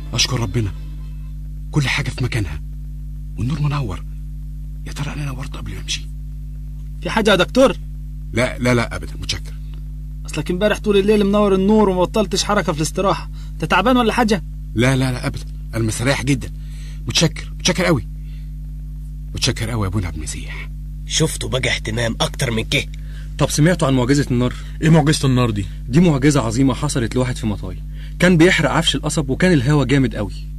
اشكر ربنا كل حاجه في مكانها والنور منور يا ترى انا نورت قبل ما امشي في حاجه يا دكتور لا لا لا ابدا متشكر اصلك امبارح طول الليل منور النور وما بطلتش حركه في الاستراحه انت تعبان ولا حاجه لا لا لا ابدا انا مستريح جدا متشكر متشكر قوي متشكر قوي يا ابونا عبد المسيح شفتوا بقى اهتمام اكتر من كده طب سمعتوا عن معجزة النار؟ ايه معجزة النار دي؟ دي معجزة عظيمة حصلت لواحد في مطاي كان بيحرق عفش القصب وكان الهوا جامد قوي